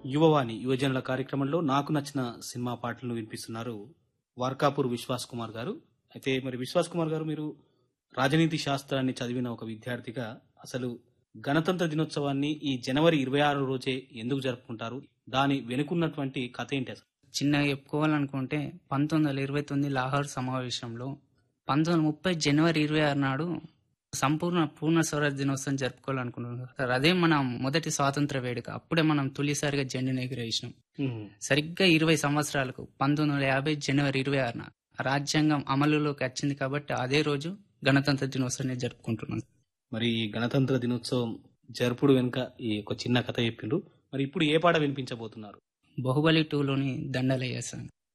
యువవాణి యువజనుల కార్యక్రమంలో నాకు నచ్చిన సినిమా పాటలను వినిపిస్తున్నారు వార్కాపూర్ విశ్వాస్ కుమార్ గారు అయితే మరి విశ్వాస్ కుమార్ గారు మీరు రాజనీతి శాస్త్రాన్ని చదివిన ఒక విద్యార్థిగా అసలు గణతంత్ర దినోత్సవాన్ని ఈ జనవరి ఇరవై ఆరు రోజే ఎందుకు జరుపుకుంటారు దాని వెనుకున్నటువంటి కథ ఏంటి అసలు చిన్నగా చెప్పుకోవాలనుకుంటే పంతొమ్మిది వందల ఇరవై తొమ్మిది లాహోర్ సమావేశంలో పంతొమ్మిది వందల ముప్పై జనవరి ఇరవై ఆరు నాడు సంపూర్ణ పూర్ణ స్వరాజ్ దినోత్సవం జరుపుకోవాలనుకుంటున్నాం సార్ అదే మన మొదటి స్వాతంత్ర వేడుక అప్పుడే మనం తొలిసారిగా జెండాను ఎగిరేసినాం సరిగ్గా ఇరవై సంవత్సరాలకు పంతొమ్మిది వందల యాభై జనవరి ఇరవై ఆరున రాజ్యాంగం అమలులోకి వచ్చింది కాబట్టి అదే రోజు గణతంత్ర దినోత్సవాన్ని జరుపుకుంటున్నాం మరి ఈ గణతంత్ర దినోత్సవం జరుపుడు వెనుక ఈ ఒక చిన్న కథ చెప్పిండ్రు మరి ఇప్పుడు ఏ పాట వినిపించబోతున్నారు బాహుబలి టూలోని దండలయ్య సాంగ్